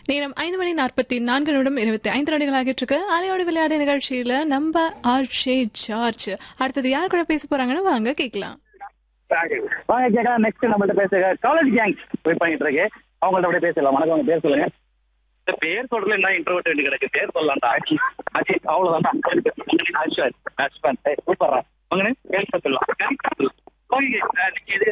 நேரம் ஐந்து மணி நாற்பத்தி நான்கு நிமிடம் இருபத்தி ஐந்து நொடிகள் ஆகிட்டு இருக்கு அலையோடு விளையாடு நிகழ்ச்சியில நம்ம ஆர்ஷே ஜார்ஜ் அடுத்தது யார் கூட பேச போறாங்கன்னு வாங்க கேட்கலாம் வாங்க கேட்கலாம் நெக்ஸ்ட் நம்மள்ட்ட பேசுக காலேஜ் கேங் வெயிட் பண்ணிட்டு இருக்கு அவங்கள்ட்ட அப்படியே பேசலாம் வணக்கம் உங்க பேர் சொல்லுங்க இந்த பேர் சொல்றதுல என்ன இன்டர்வியூட் வேண்டி கிடக்கு பேர் சொல்லலாம்டா அஜித் அஜித் அவ்வளவுதான் அஸ்வன் அஸ்வன் சூப்பர்ரா வாங்க கேள்வி சொல்லலாம் ஓகே நீங்க எது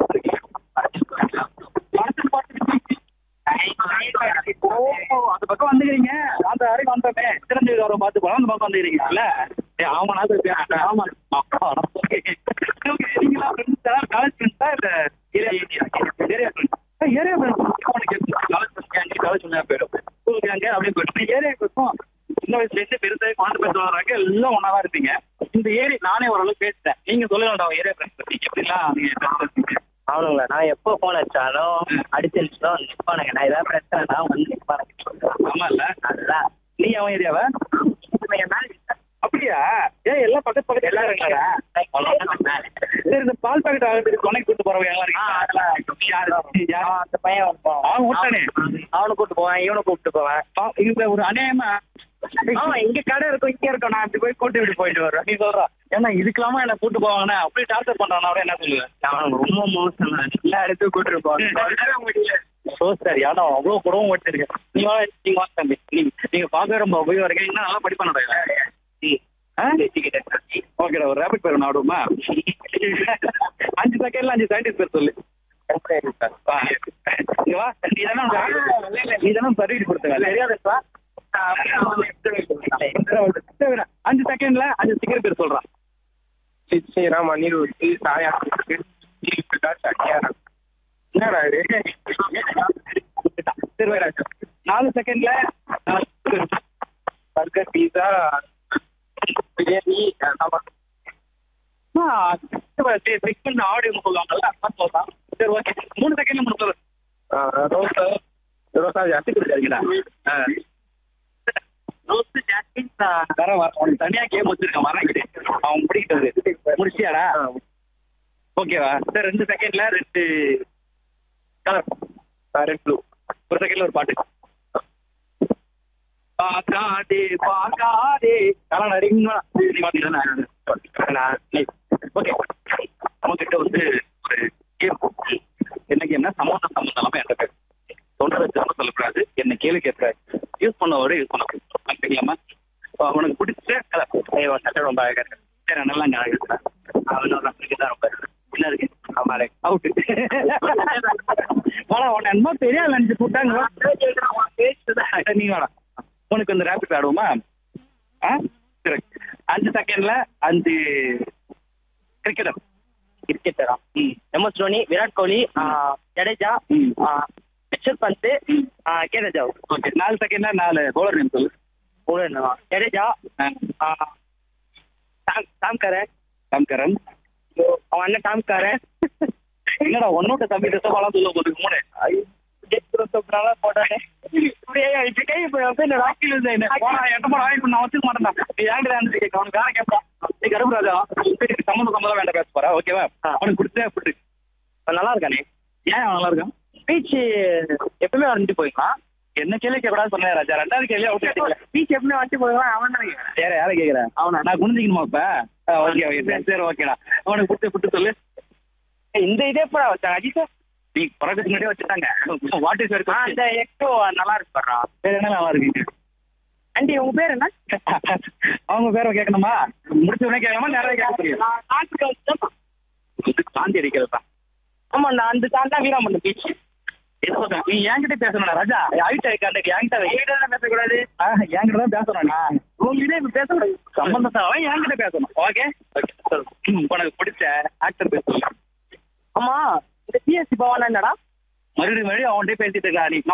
ஓ அந்த பக்கம் வந்துக்கிறீங்க அந்த வரைக்கும் வந்தோமே திறந்து வர பார்த்து போலாம் அந்த பக்கம் வந்துக்கிறீங்கல்ல ஏய், ஆமா நான் பேசுறேன். ஆமா ஓகே நீங்களா ஃப்ரெண்ட்ஸா காலேஜ் ஃப்ரெண்ட்ஸா இல்ல area area friends area friends அவனுக்கு காலேஜ் ஃப்ரெண்ட்ஸ் கேங்க காலேஜ் ஒண்ணா போயிடும் ஸ்கூல் கேங்க அப்படியே போயிடும் ஏரியா இருக்கும் சின்ன வயசுல இருந்து பெருசாக காண்டு பேச வர்றாங்க எல்லாம் ஒன்னாவா இருப்பீங்க இந்த ஏரி நானே ஓரளவு பேசிட்டேன் நீங்க சொல்லுங்க ஏரியா ஃப்ரெண்ட்ஸ் பத்தி எப்படிலாம் நீங்க பேசுறீங்க அவனுங்களா நான் எப்போ போன் அடிச்சாலும் அடிச்சு அடிச்சுதான் நிற்பானுங்க நான் ஏதாவது பிரச்சனைனா வந்து நிற்பானுங்க ஆமா இல்ல நல்லா நீ அவன் ஏரியாவா அப்படியா ஏன் எல்லாம் பக்கத்து பக்கத்து எல்லாரும் இருக்காரா சரி இந்த பால் பாக்கெட் ஆகிறதுக்கு துணைக்கு கூட்டு போறவங்க எல்லாம் இருக்கீங்களா? யாரு யாரு அந்த பையன் வருவான். அவன் விட்டானே. அவனை கூப்பிட்டு போவேன் இவனை கூப்பிட்டு போவேன் பா- இந்த ஒரு அநியாயமா ஆமா இங்க கடை இருக்கும் இங்க இருக்கும் நான் அப்படி போய் கூட்டி விட்டு போயிட்டு வருவேன் நீ சொல்றா ஏன்னா இதுக்கெல்லாமா என்ன கூட்டு போவாங்கன்னா அப்படி டார்ச்சர் பண்றான் அவரை என்ன சொல்லுவேன் அவனுக்கு ரொம்ப மோசம் தான். எல்லா இடத்துக்கும் கூட்டிட்டு போவாங்க சோ சரி ஆனா அவ்வளவு குடவும் ஓட்டிருக்கு நீங்க வா, நீங்க வாங்க தம்பி நீங்க நீங்க பாக்க ரொம்ப உபயோகம் இன்னும் நல்லா படிப்பானடா ஓகேடா ஒரு ரேபிட் பேர் நாடுமா அஞ்சு செகண்ட்ல அஞ்சு சயின்டிஸ்ட் பேர் சொல்லு வா. இங்க வா நீ தானே நீ தானே சர்டிஃபிகேட் கொடுத்தங்க அஞ்சு செகண்ட்ல அஞ்சு சிக்கர் பேர் சொல்றான் ஸ்ரீராம் அனிருத்தி சாயா சட்டியாரம் என்னடா இது சரி வேற நாலு செகண்ட்ல பர்கர் பீஸா பிரியாணி செக் பண்ண ஆடியோ சொல்லுவாங்கல்ல அதான் சொல்லலாம் சரி ஓகே மூணு செகண்ட்ல முடிச்சு சொல்லு ரோசா ரோசா ஜாஸ்தி சரிங்கடா ரோஸ் ஜாஸ்மின் வர வர உனக்கு தனியா கேம் வச்சிருக்கேன் வரங்கிட்டு அவன் முடிக்கிட்டது முடிச்சியாடா ஓகேவா சார் ரெண்டு செகண்ட்ல ரெண்டு கலர் ரெட் ப்ளூ ஒரு செகண்ட்ல ஒரு பாட்டு பார்க்காதே பார்க்காதே கலர் அடிங்களா ஓகே நம்மகிட்ட வந்து ஒரு கேம் என்ன கேம்னா சம்மந்தம் சம்மந்தம் இல்லாம என்கிட்ட பேசு சொல்றத திரும்ப சொல்லக்கூடாது என்ன கேள்வி கேட்கக்கூடாது யூஸ் பண்ண வேர்டு யூஸ் பண்ண தெரியாம உனக்கு பிடிச்ச கலர் சட்டை ரொம்ப அழகா இருக்கு சரி நல்லா அழகா இருக்கா அவனோட அப்படி தான் ரொம்ப என்ன இருக்கு ஆமா அவுட்டு வாடா உன்னை என்னமோ தெரியாது நினைச்சு கூட்டாங்க நீ வாடா உனக்கு வந்து ரேபிட் ஆடுவோமா ஆ சரி அஞ்சு செகண்ட்ல அஞ்சு கிரிக்கெட்டர் கிரிக்கெட்டரா ம் எம்எஸ் தோனி விராட் கோலி ஆஹ், ஜடேஜா ம் ஆஹ், ரிஷப் பந்த் ஆஹ், கே ராஜாவ் ஓகே நாலு செகண்ட்ல நாலு பவுலர் நேம் சொல்லு கூட என்னவா? ஜடேஜா ஆ, ஆஹ், டாம் டாம் கரன் ராம்கரன் அவன் அண்ணன் டாம் கரன் என்னடா ஒன்னோட தம்பி ரிசவாலாம் சொல்ல போதுக்கு மூணு போட்டானே இப்படியே இப்படி கை இப்படி வந்து இந்த ராக்கி போடா, என்கிட்ட போடா, இப்ப நான் வச்சுக்க மாட்டேன்டா. நீ ஏன்டா வந்து கேட்க? அவனுக்கு யாரை கேட்பா? நீ கருப்புராஜா. சரி, சம்மந்தம் சம்மந்தம் வேண்டாம் பேச போறா, ஓகேவா? ஆ. அவனுக்கு பிடிச்சா பிடி. அவன் நல்லா இருக்கானே ஏன் அவன் நல்லா இருக்கான்? பீச் எப்பவுமே வந்துட்டு போய்க்கலாம் என்ன கேள்வி கேட்கக்கூடாதுன்னு சொன்னேன் ராஜா. ரெண்டாவது கேள்வி out ஆயிட்டீங்களே. பீச் எப்பவுமே வந்துட்டு போய்க்கலாம் அவன் தானே கேக்குறான். வேற யாரை கேக்குறேன்? அவனா? நான் குனிஞ்சிக்கணுமா இப்ப? ஆ, ஓகே, ஓகே. சரி, சரி, ஓகேடா. அவனுக்கு பிடிச்ச food சொல்லு. ஏய், இந்த இதே போட வச்சாங்க அஜித் நீ பிறகுக்கு முன்னாடியே வச்சுட்டாங்க. What is your ah, question? அந்த எக்ஸோ நல்லா இருக்கு பாரு வேற என்ன நல்லா இருக்கு? ஆண்டி உங்க பேர் என்ன அவங்க பேரை கேட்கணுமா முடிச்ச உடனே கேட்கணுமா நேரம் கேட்க முடியும் நான் காட்டுக்கு வந்துட்டேன். சாந்தி அடிக்கிறதா ஆமா நான் அந்த தாண்டா வீராமண்ணு பீச் என்ன சொல்ற? நீ என்கிட்ட பேசணும் ராஜா ஆயிட்ட காண்டக்கு என்கிட்ட வை. வீடு பேசக்கூடாது ஆ, என்கிட்ட தான் பேசணும் நீ. உங்ககிட்ட இப்ப பேசக்கூடாது சம்பந்தத்தை அவன் என்கிட்ட பேசணும் ஓகே உனக்கு பிடிச்ச ஆக்டர் பேர் சொல்லு ஆமா இந்த பிஎஸ்சி பவன் என்னடா மறுபடியும் மறுபடியும் அவன்கிட்ட பேசிட்டு இருக்கா நீ